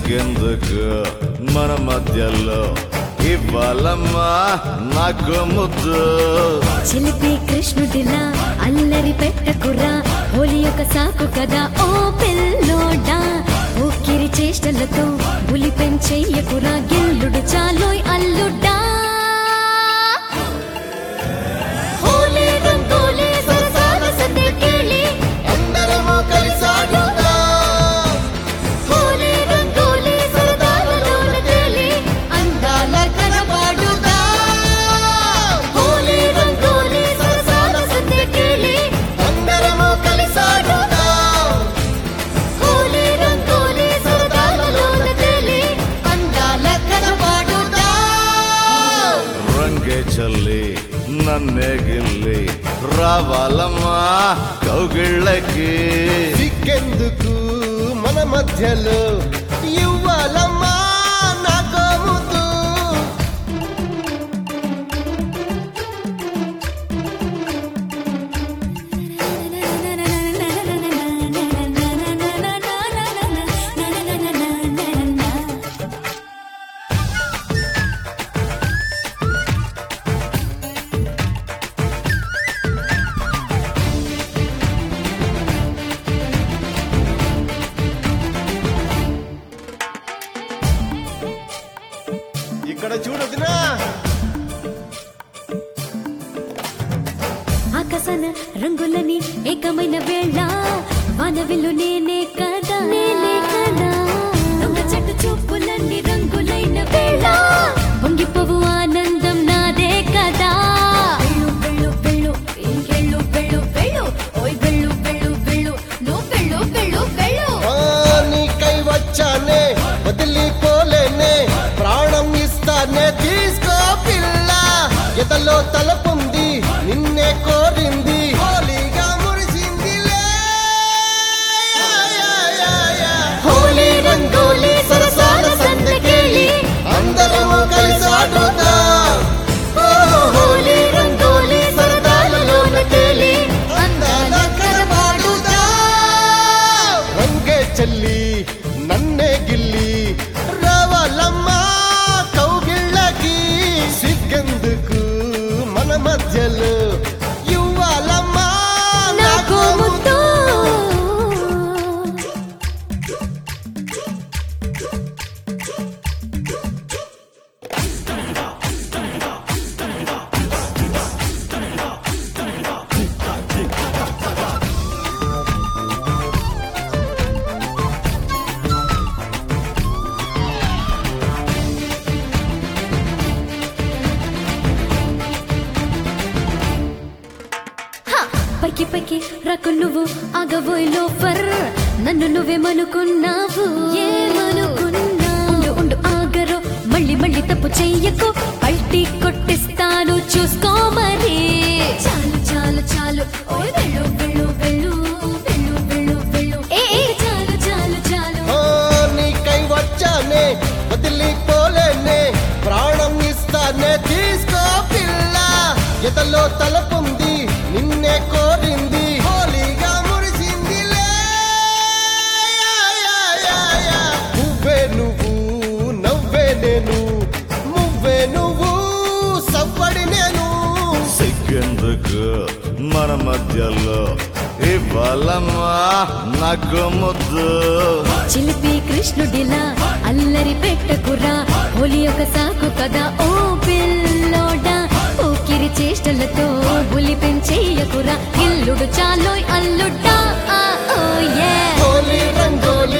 సిగ్గెందుకు మన మధ్యలో ఇవ్వాలమ్మా నాకు ముద్దు చిలిపి కృష్ణుడిలా అల్లరి పెట్టకురా హోలీ ఒక సాకు కదా ఓ పిల్లోడా ఊకిరి చేష్టలతో పులి పెంచెయ్యకురా గిల్లుడు చాలోయ్ అల్లుడా హోలీ రంగోలీ సరసాల సందకేళి అందరము కలిసి ఆడుదాం హోలీ రంగోలీ సరదాలలోన తేలి అందాల కనబడుదాం హోలీ రంగోలీ సరసాల సందకేళి అందరము కలిసి ఆడుదాం హోలీ రంగోలీ సరదాలలోన తేలి అందాల కనబడుదాం రంగే చల్లి నన్నే గిల్లి రావాలమ్మా కౌగిళ్ళకి సిగ్గెందుకు మన మధ్యలో ఇవ్వాలమ్మా నాకు ముద్దు ఇక్కడ చూడొద్దునా ఆకాశన రంగులని ఏకమైన వేళ వానవిల్లు నేనే కదా నేనే కదా దొంగ చెట్టు చూపులన్నీ రంగులైన వేళ పొంగిపోవు ఆనందం నాదే కదా వెళ్ళు వెళ్ళు వెళ్ళు ఇంకెళ్ళు వెళ్ళు వెళ్ళు ఓయ్ వెళ్ళు వెళ్ళు వెళ్ళు నువ్వు వెళ్ళు వెళ్ళు వెళ్ళు ఆ, నీకై వచ్చానే వదిలిపోలేనే ప్రాణం ఇస్తానే తీసుకో పిల్ల ఎదలో తలపుంది నిన్నే కోరింది హోలీగా మురిసిందిలే యా, యా, యా, యా. హోలీ రంగోలీ సరసాల సందకేళి అందరము కలిసి ఆడుదాం ఓ హోలీ రంగోలీ సరదాలలోన తేలి అందాల కనబడుదాం. రంగే చెల్లి నన్నే గిల్లి రావాలమ్మా కౌగిళ్ళకి సిగ్గెందుకు మన మధ్యలో ఇవ్వాలమ్మా నాకు ముద్దు హ! పైకి పైకి రాకు నువ్వు ఆగబోయ్ లోఫర్ నన్ను నువ్వేమనుకున్నావు ఏమనుకున్నా ఉండు ఉండు ఆగరు మళ్ళీ మళ్ళీ తప్పు చెయ్యకు పల్టీ కొట్టిస్తాను చూసుకో మరి చాలు చాలు చాలు ఓయ్ వెళ్ళు వెళ్ళు వెళ్ళు వెళ్ళు వెళ్ళు వెళ్ళు ఏ ఏ, చాలు చాలు చాలు ఓ, నీకై వచ్చానే వదిలిపోలేనే ప్రాణం ఇస్తానే తీసుకో పిల్ల ఎదలో తలపుంది నిన్నే కోరింది హోలీగా మురిసిందిలే యా, యా, యా, యా. నువ్వే నువ్వు నవ్వే నేను నువ్వే నువ్వు సవ్వడి నేను సిగ్గెందుకు మన మధ్యలో ఇవ్వాలమ్మా నాకు ముద్దు చిలిపి కృష్ణుడిలా అల్లరి పెట్టకురా హోలీ ఒక సాకు కదా ఓ పిల్లోడా ఊకిరి చేష్టలతో బులి పెంచేయకురా ఇల్లుడు చాలోయ్ అల్లుడా ఆ, ఓ యే హోలీ రంగోలి